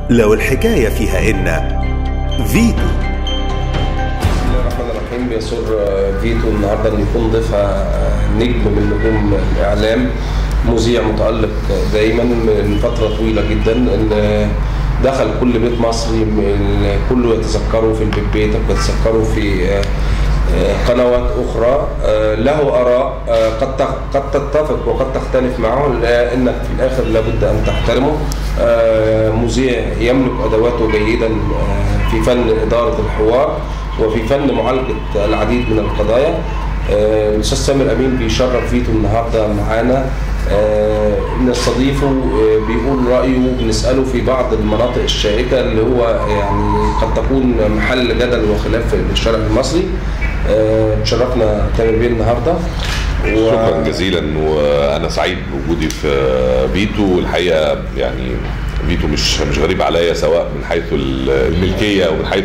لو الحكاية فيها إن فيتو بسم الله الرحمن الرحيم بيسر فيتو النهارده ان يكون ضيفها نجم من نجوم الاعلام مذيع متالق دايما من فتره طويله جدا ان دخل كل بيت مصري كله يتذكره في البيت بيتك ويتذكره في قنوات اخرى له اراء قد قد تتفق وقد تختلف معه لانك في الاخر لابد ان تحترمه مذيع يملك ادواته جيدا في فن اداره الحوار وفي فن معالجه العديد من القضايا الاستاذ سامر امين بيشرف فيتو النهارده معانا نستضيفه بيقول رايه بنساله في بعض المناطق الشائكه اللي هو يعني قد تكون محل جدل وخلاف في الشارع المصري تشرفنا تامر بيه النهارده و... شكرا جزيلا وانا سعيد بوجودي في فيتو والحقيقه يعني فيتو مش مش غريب عليا سواء من حيث الملكيه او من حيث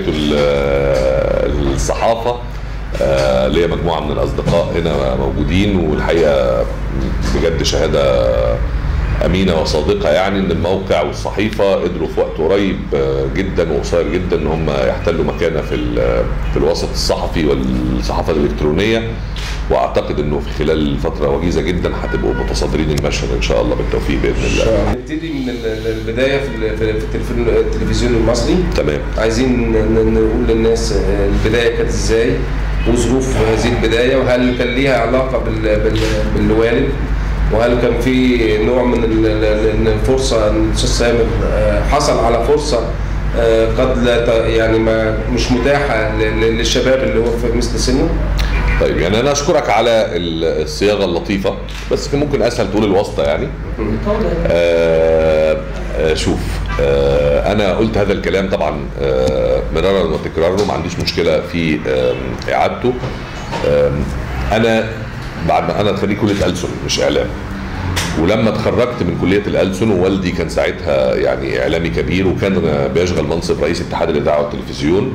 الصحافه ليا مجموعه من الاصدقاء هنا موجودين والحقيقه بجد شهاده امينه وصادقه يعني ان الموقع والصحيفه قدروا في وقت قريب جدا وقصير جدا ان هم يحتلوا مكانه في في الوسط الصحفي والصحافه الالكترونيه واعتقد انه في خلال فتره وجيزه جدا هتبقوا متصدرين المشهد ان شاء الله بالتوفيق باذن الله. نبتدي من البدايه في التلفزيون المصري تمام عايزين نقول للناس البدايه كانت ازاي وظروف هذه البدايه وهل كان ليها علاقه بالوالد وهل كان في نوع من الفرصه ان الاستاذ سامر حصل على فرصه قد لا يعني ما مش متاحه للشباب اللي هو في مثل سنه؟ طيب يعني انا اشكرك على الصياغه اللطيفه بس كان ممكن اسهل تقول الواسطه يعني آه آه شوف آه انا قلت هذا الكلام طبعا آه مرارا وتكرارا ما عنديش مشكله في آه اعادته آه انا بعد ما انا خريج كليه ألسن مش اعلام ولما اتخرجت من كليه الألسن ووالدي كان ساعتها يعني اعلامي كبير وكان بيشغل منصب رئيس اتحاد الاذاعه والتلفزيون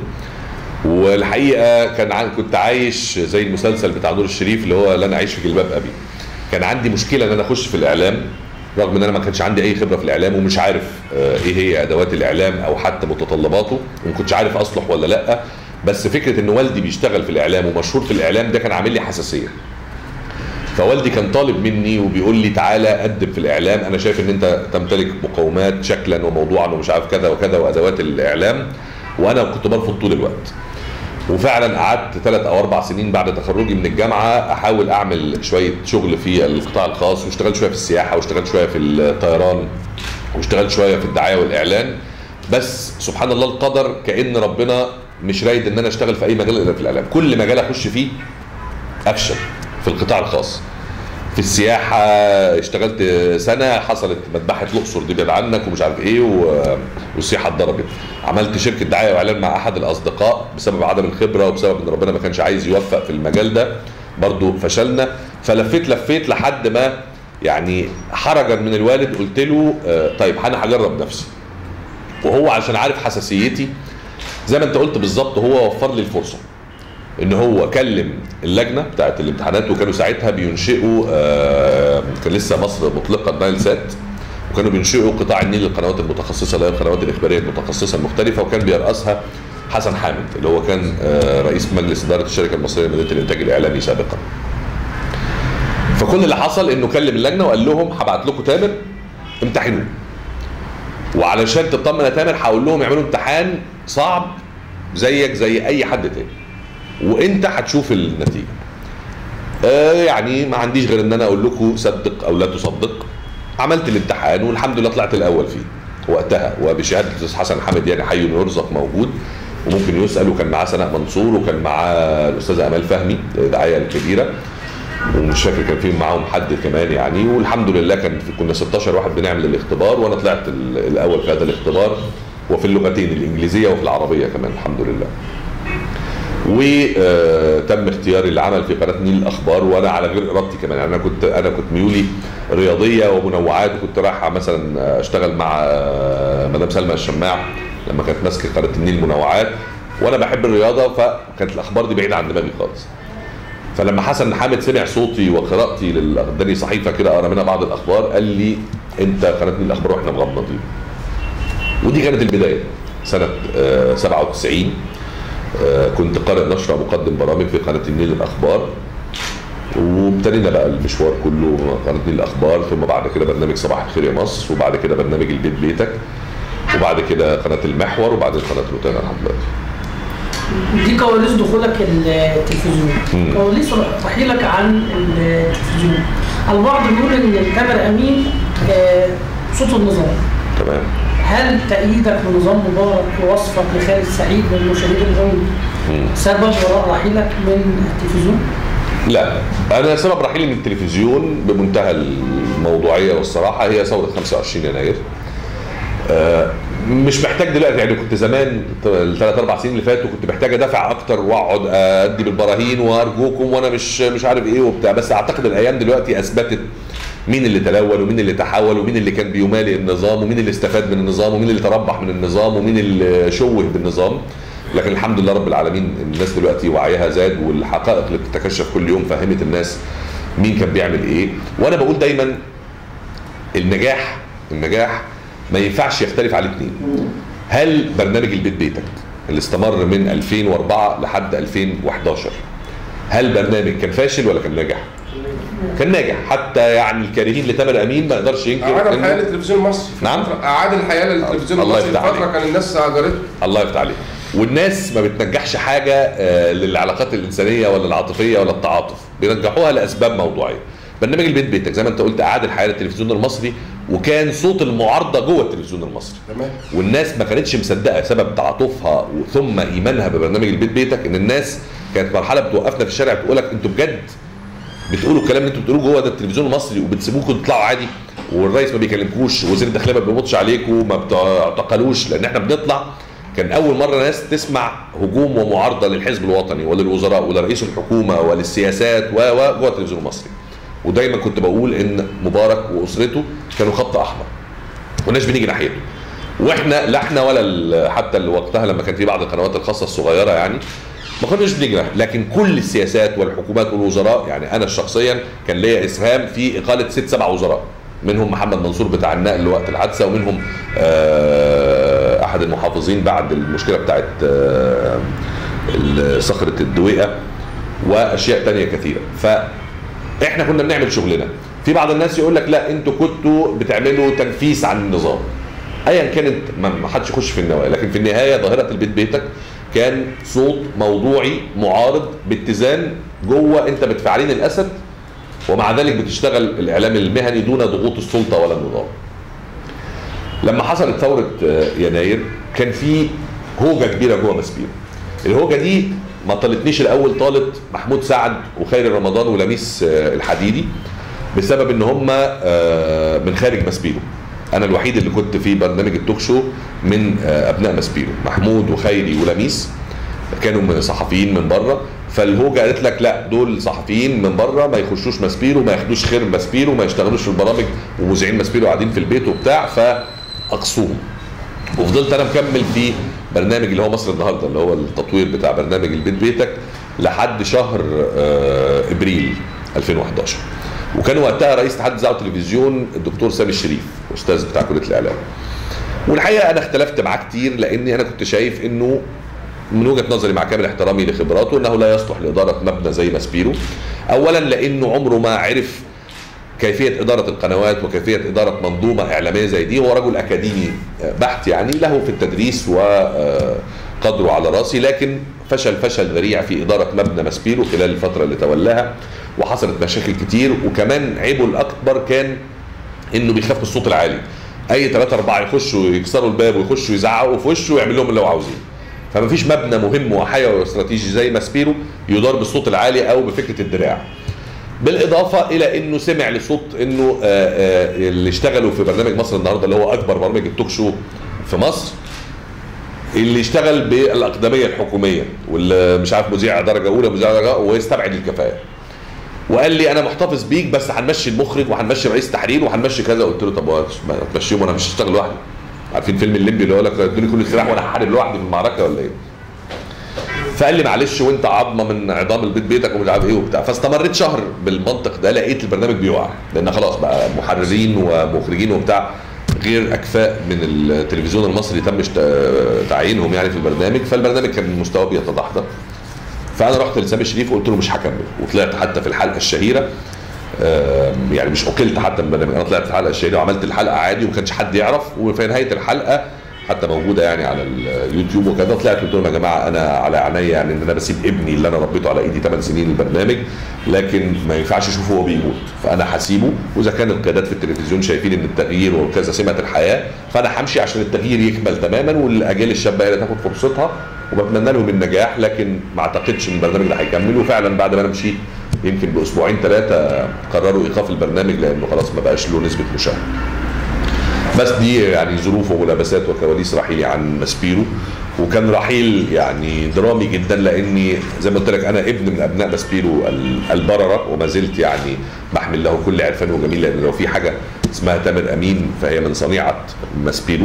والحقيقه كان عن كنت عايش زي المسلسل بتاع نور الشريف اللي هو لن اعيش في جلباب ابي كان عندي مشكله ان انا اخش في الاعلام رغم ان انا ما كانش عندي اي خبره في الاعلام ومش عارف ايه هي ادوات الاعلام او حتى متطلباته وما كنتش عارف اصلح ولا لا بس فكره ان والدي بيشتغل في الاعلام ومشهور في الاعلام ده كان عامل لي حساسيه فوالدي كان طالب مني وبيقول لي تعالى قدم في الاعلام انا شايف ان انت تمتلك مقومات شكلا وموضوعا ومش عارف كذا وكذا وادوات الاعلام وانا كنت برفض طول الوقت وفعلا قعدت ثلاث او اربع سنين بعد تخرجي من الجامعه احاول اعمل شويه شغل في القطاع الخاص واشتغلت شويه في السياحه واشتغلت شويه في الطيران واشتغلت شويه في الدعايه والاعلان بس سبحان الله القدر كان ربنا مش رايد ان انا اشتغل في اي مجال الا في الاعلام كل مجال اخش فيه افشل في القطاع الخاص في السياحة اشتغلت سنة حصلت مذبحة الأقصر دي بعيد عنك ومش عارف إيه والسياحة اتضربت. عملت شركة دعاية وإعلان مع أحد الأصدقاء بسبب عدم الخبرة وبسبب إن ربنا ما كانش عايز يوفق في المجال ده برضه فشلنا فلفيت لفيت لحد ما يعني حرجا من الوالد قلت له طيب أنا هجرب نفسي. وهو عشان عارف حساسيتي زي ما أنت قلت بالظبط هو وفر لي الفرصة. ان هو كلم اللجنه بتاعت الامتحانات وكانوا ساعتها بينشئوا آه كان لسه مصر مطلقه نايل سات وكانوا بينشئوا قطاع النيل للقنوات المتخصصه اللي هي القنوات الاخباريه المتخصصه المختلفه وكان بيرأسها حسن حامد اللي هو كان آه رئيس مجلس اداره الشركه المصريه لمدينه الانتاج الاعلامي سابقا. فكل اللي حصل انه كلم اللجنه وقال لهم هبعت لكم تامر امتحنوه. وعلشان تطمن يا تامر هقول لهم يعملوا امتحان صعب زيك زي اي حد تاني. وانت هتشوف النتيجه آه يعني ما عنديش غير ان انا اقول لكم صدق او لا تصدق عملت الامتحان والحمد لله طلعت الاول فيه وقتها وبشهاده الاستاذ حسن حامد يعني حي يرزق موجود وممكن يسال وكان معاه سناء منصور وكان معاه الاستاذه امال فهمي الداعيه الكبيره ومش فاكر كان فيهم معاهم حد كمان يعني والحمد لله كان في كنا 16 واحد بنعمل الاختبار وانا طلعت الاول في هذا الاختبار وفي اللغتين الانجليزيه وفي العربيه كمان الحمد لله. وتم اختياري للعمل في قناه نيل الاخبار وانا على غير ارادتي كمان يعني انا كنت انا كنت ميولي رياضيه ومنوعات وكنت رايح مثلا اشتغل مع مدام سلمى الشماع لما كانت ماسكه قناه النيل منوعات وانا بحب الرياضه فكانت الاخبار دي بعيده عن دماغي خالص فلما حسن حامد سمع صوتي وقراءتي لل- اداني صحيفه كده اقرا منها بعض الاخبار قال لي انت قناه نيل الاخبار واحنا مغمضين ودي كانت البدايه سنه آه، 97 آه، كنت قارئ نشره مقدم برامج في قناه النيل الاخبار وابتدينا بقى المشوار كله قناه النيل الاخبار ثم بعد كده برنامج صباح الخير يا مصر وبعد كده برنامج البيت بيتك وبعد كده قناه المحور وبعدين قناه روتانا لحد دلوقتي دي كواليس دخولك التلفزيون مم. كواليس رحيلك عن التلفزيون البعض بيقول ان تامر امين آه، صوت النظام تمام هل تأييدك لنظام مبارك ووصفك لخالد سعيد من مشاهير الغنى سبب وراء رحيلك من التلفزيون؟ لا انا سبب رحيلي من التلفزيون بمنتهى الموضوعيه والصراحه هي ثوره 25 يناير آه، مش محتاج دلوقتي يعني كنت زمان الثلاث اربع سنين اللي فاتوا كنت محتاج ادافع اكتر واقعد ادي بالبراهين وارجوكم وانا مش مش عارف ايه وبتاع بس اعتقد الايام دلوقتي اثبتت مين اللي تلون ومين اللي تحول ومين اللي كان بيمالئ النظام ومين اللي استفاد من النظام ومين اللي تربح من النظام ومين اللي شوه بالنظام لكن الحمد لله رب العالمين الناس دلوقتي وعيها زاد والحقائق اللي بتتكشف كل يوم فهمت الناس مين كان بيعمل ايه وانا بقول دايما النجاح النجاح ما ينفعش يختلف عليه اثنين هل برنامج البيت بيتك اللي استمر من 2004 لحد 2011 هل برنامج كان فاشل ولا كان ناجح؟ كان ناجح حتى يعني الكارهين لتامر امين ما يقدرش ينكر اعاد إنه- الحياه للتلفزيون المصري نعم. فترة- اعاد الحياه للتلفزيون الله المصري يفتح فتره عليك. كان الناس هجرته الله يفتح عليك والناس ما بتنجحش حاجه آه، للعلاقات الانسانيه ولا العاطفيه ولا التعاطف بينجحوها لاسباب موضوعيه برنامج البيت بيتك زي ما انت قلت اعاد الحياه للتلفزيون المصري وكان صوت المعارضه جوه التلفزيون المصري تمام والناس ما كانتش مصدقه سبب تعاطفها ثم ايمانها ببرنامج البيت بيتك ان الناس كانت مرحله بتوقفنا في الشارع بتقول لك انتوا بجد بتقولوا الكلام اللي انتوا بتقولوه جوه ده التلفزيون المصري وبتسيبوكم تطلعوا عادي والرئيس ما بيكلمكوش ووزير الداخليه ما بيمطش عليكم ما بتعتقلوش لان احنا بنطلع كان اول مره ناس تسمع هجوم ومعارضه للحزب الوطني وللوزراء ولرئيس الحكومه وللسياسات و و جوه التلفزيون المصري ودايما كنت بقول ان مبارك واسرته كانوا خط احمر كناش بنيجي ناحيته واحنا لا احنا ولا ال- حتى اللي وقتها لما كان في بعض القنوات الخاصه الصغيره يعني ما كناش بنيجي ناحيته. لكن كل السياسات والحكومات والوزراء يعني انا شخصيا كان ليا اسهام في اقاله ست سبع وزراء منهم محمد منصور بتاع النقل وقت الحادثه ومنهم آه، احد المحافظين بعد المشكله بتاعت آه، ال- صخره الدويقه واشياء تانية كثيره فاحنا كنا بنعمل شغلنا في بعض الناس يقول لك لا انتوا كنتوا بتعملوا تنفيس عن النظام ايا كانت ما ما حدش يخش في النوايا لكن في النهايه ظاهره البيت بيتك كان صوت موضوعي معارض باتزان جوه انت بتفعلين الاسد ومع ذلك بتشتغل الاعلام المهني دون ضغوط السلطه ولا النظام. لما حصلت ثوره آه، يناير كان في هوجه كبيره جوه مسبيرو. الهوجه دي ما طالتنيش الاول طالت محمود سعد وخير رمضان ولميس آه، الحديدي بسبب ان هم آه، من خارج مسبيرو. انا الوحيد اللي كنت في برنامج التوك شو من آه، ابناء مسبيرو محمود وخيري ولميس كانوا من صحفيين من بره فالهوجه قالت لك لا دول صحفيين من بره ما يخشوش ماسبيرو ما ياخدوش خير ماسبيرو ما يشتغلوش في البرامج ومذيعين ماسبيرو قاعدين في البيت وبتاع فاقصوهم وفضلت انا مكمل في برنامج اللي هو مصر النهارده اللي هو التطوير بتاع برنامج البيت بيتك لحد شهر آه، ابريل 2011 وكان وقتها رئيس اتحاد الاذاعه والتلفزيون الدكتور سامي الشريف استاذ بتاع كليه الاعلام والحقيقه انا اختلفت معاه كتير لاني انا كنت شايف انه من وجهه نظري مع كامل احترامي لخبراته انه لا يصلح لاداره مبنى زي ماسبيرو اولا لانه عمره ما عرف كيفيه اداره القنوات وكيفيه اداره منظومه اعلاميه زي دي هو رجل اكاديمي بحت يعني له في التدريس وقدره على راسي لكن فشل فشل ذريع في اداره مبنى ماسبيرو خلال الفتره اللي تولاها وحصلت مشاكل كتير وكمان عيبه الاكبر كان انه بيخاف من الصوت العالي اي ثلاثة أربعة يخشوا يكسروا الباب ويخشوا يزعقوا في وشه ويعمل لهم اللي هو عاوزينه فما فيش مبنى مهم وحيوي واستراتيجي زي ماسبيرو يدار بالصوت العالي او بفكره الدراع بالاضافه الى انه سمع لصوت انه آه، آه، اللي اشتغلوا في برنامج مصر النهارده اللي هو اكبر برامج التوك شو في مصر اللي اشتغل بالاقدميه الحكوميه واللي مش عارف مذيع درجه اولى مذيع درجه ويستبعد الكفاءه وقال لي انا محتفظ بيك بس هنمشي المخرج وهنمشي رئيس تحرير وهنمشي كذا قلت له طب ما تمشيهم وانا مش هشتغل لوحدي عارفين فيلم الليمبي اللي هو لك ادوني كل السلاح وانا هحارب لوحدي في المعركه ولا ايه؟ فقال لي معلش وانت عظمه من عظام البيت بيتك ومش عارف ايه وبتاع فاستمريت شهر بالمنطق ده لقيت البرنامج بيقع لان خلاص بقى محررين ومخرجين وبتاع غير اكفاء من التلفزيون المصري تم اشت- تعيينهم يعني في البرنامج فالبرنامج كان مستواه بيتدحضر فانا رحت لسامي شريف وقلت له مش هكمل وطلعت حتى في الحلقه الشهيره آم، يعني مش اكلت حتى من البرنامج انا طلعت في الحلقه الشهيره وعملت الحلقه عادي وما كانش حد يعرف وفي نهايه الحلقه حتى موجوده يعني على اليوتيوب وكذا طلعت قلت لهم يا جماعه انا على عينيا يعني ان انا بسيب ابني اللي انا ربيته على ايدي 8 سنين البرنامج لكن ما ينفعش اشوفه وهو بيموت فانا هسيبه واذا كان القيادات في التلفزيون شايفين ان التغيير وكذا سمه الحياه فانا همشي عشان التغيير يكمل تماما والاجيال الشابه هي اللي تاخد فرصتها وبتمنى لهم النجاح لكن ما اعتقدش ان البرنامج ده هيكمل وفعلا بعد ما انا مشيت يمكن باسبوعين ثلاثه قرروا ايقاف البرنامج لانه خلاص ما بقاش له نسبه مشاهده بس دي يعني ظروف وملابسات وكواليس رحيلي عن ماسبيرو وكان رحيل يعني درامي جدا لاني زي ما قلت لك انا ابن من ابناء ماسبيرو ال- البرره وما زلت يعني بحمل له كل عرفان وجميل لان لو في حاجه اسمها تامر امين فهي من صنيعه ماسبيرو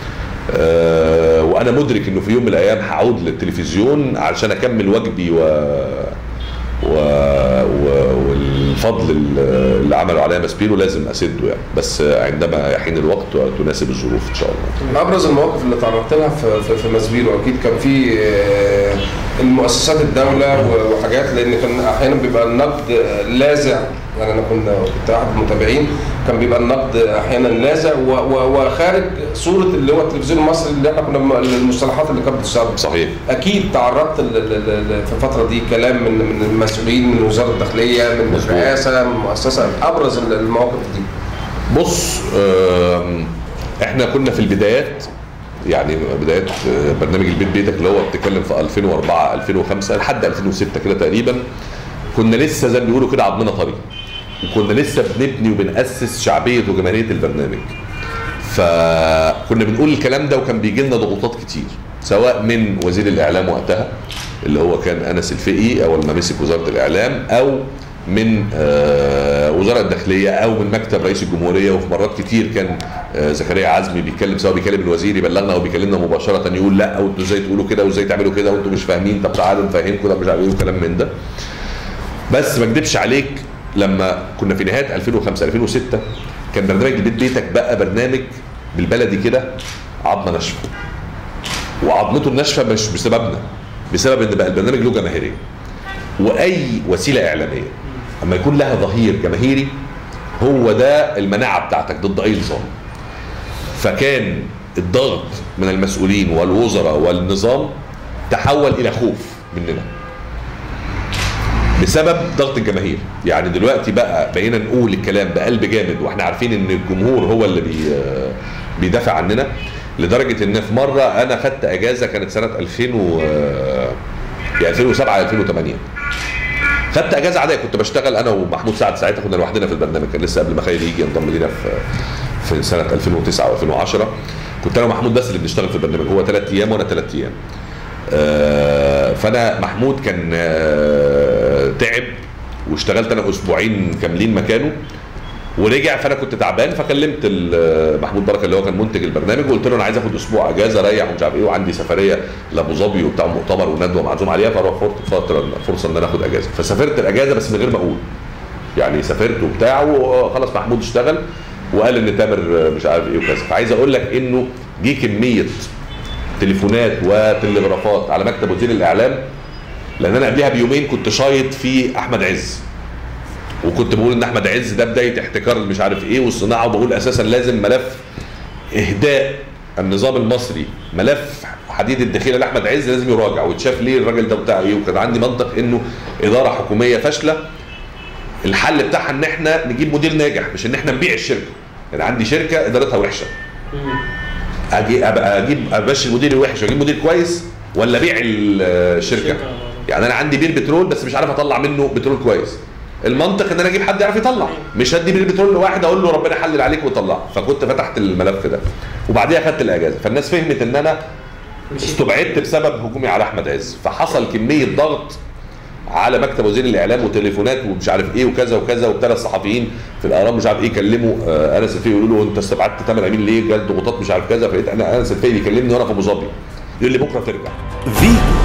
آه وانا مدرك انه في يوم من الايام هعود للتلفزيون علشان اكمل واجبي و و... و... والفضل اللي عمله عليا ماسبيرو لازم اسده يعني بس عندما يحين الوقت وتناسب الظروف ان شاء الله من ابرز المواقف اللي تعرضت لها في في, في ماسبيرو اكيد كان في آه، المؤسسات الدوله و- وحاجات لان كان احيانا بيبقى النقد آه، لاذع يعني انا كنت كنت احد المتابعين كان بيبقى النقد احيانا لاذع و- و- وخارج صوره اللي هو التلفزيون المصري اللي احنا كنا م- المصطلحات اللي كانت بتستخدم صحيح اكيد تعرضت ل- ل- ل- في الفتره دي كلام من من المسؤولين من وزاره الداخليه من مظبوط. الرئاسه من المؤسسه ابرز المواقف دي بص آم، احنا كنا في البدايات يعني بدايات آه، برنامج البيت بيتك اللي هو بتتكلم في 2004 2005 لحد 2006 كده تقريبا كنا لسه زي ما بيقولوا كده عضمنا طريق وكنا لسه بنبني وبنأسس شعبية وجماهيرية البرنامج فكنا بنقول الكلام ده وكان بيجي لنا ضغوطات كتير سواء من وزير الاعلام وقتها اللي هو كان انس الفقي اول ما مسك وزاره الاعلام او من آه، وزاره الداخليه او من مكتب رئيس الجمهوريه وفي مرات كتير كان آه، زكريا عزمي بيتكلم سواء بيكلم الوزير يبلغنا او بيكلمنا مباشره يقول لا وانتوا ازاي تقولوا كده وازاي تعملوا كده وانتوا مش فاهمين طب تعالوا نفهمكم ده مش عارف ايه وكلام من ده بس ما اكدبش عليك لما كنا في نهايه 2005 2006 كان برنامج البيت بيتك بقى برنامج بالبلدي كده عظمه ناشفه وعظمته الناشفه مش بسببنا بسبب ان بقى البرنامج له جماهيريه واي وسيله اعلاميه اما يكون لها ظهير جماهيري هو ده المناعه بتاعتك ضد اي نظام فكان الضغط من المسؤولين والوزراء والنظام تحول الى خوف مننا بسبب ضغط الجماهير يعني دلوقتي بقى بقينا نقول الكلام بقلب جامد واحنا عارفين ان الجمهور هو اللي بي بيدافع عننا لدرجه ان في مره انا خدت اجازه كانت سنه 2000 و يعني 2007 2008 خدت اجازه عاديه كنت بشتغل انا ومحمود سعد ساعتها كنا لوحدنا في البرنامج كان لسه قبل ما خير يجي ينضم لينا في في سنه 2009 و2010 كنت انا ومحمود بس اللي بنشتغل في البرنامج هو ثلاث ايام وانا ثلاث ايام آه، فانا محمود كان آه، تعب واشتغلت انا اسبوعين كاملين مكانه ورجع فانا كنت تعبان فكلمت ال- محمود بركه اللي هو كان منتج البرنامج وقلت له انا عايز اخد اسبوع اجازه اريح ومش عارف ايه وعندي سفريه لابو ظبي وبتاع مؤتمر وندوه معزوم عليها فاروح فرصه فتره فرصه ان انا اخد اجازه فسافرت الاجازه بس من غير ما اقول يعني سافرت وبتاع وخلاص محمود اشتغل وقال ان تامر مش عارف ايه وكذا فعايز اقول لك انه جه كميه تليفونات وتلغرافات على مكتب وزير الاعلام لان انا قبلها بيومين كنت شايط في احمد عز وكنت بقول ان احمد عز ده بدايه احتكار مش عارف ايه والصناعه وبقول اساسا لازم ملف اهداء النظام المصري ملف حديد الدخيله لاحمد عز لازم يراجع ويتشاف ليه الراجل ده بتاع ايه وكان عندي منطق انه اداره حكوميه فاشله الحل بتاعها ان احنا نجيب مدير ناجح مش ان احنا نبيع الشركه يعني عندي شركه ادارتها وحشه اجي ابقى اجيب امشي المدير الوحش واجيب مدير كويس ولا ابيع الشركه يعني انا عندي بير بترول بس مش عارف اطلع منه بترول كويس المنطق ان انا اجيب حد يعرف يطلع مش هدي بير بترول لواحد اقول له ربنا يحلل عليك وطلع فكنت فتحت الملف ده وبعديها خدت الاجازه فالناس فهمت ان انا استبعدت بسبب هجومي على احمد عز فحصل كميه ضغط على مكتب وزير الاعلام وتليفونات ومش عارف ايه وكذا وكذا وابتدى الصحفيين في الاهرام مش عارف ايه يكلموا آه، انس الفقي يقولوا له انت استبعدت تامر امين ليه؟ جال ضغوطات مش عارف كذا فلقيت انا انس الفقي بيكلمني وانا في ابو ظبي يقول لي بكره ترجع فيتو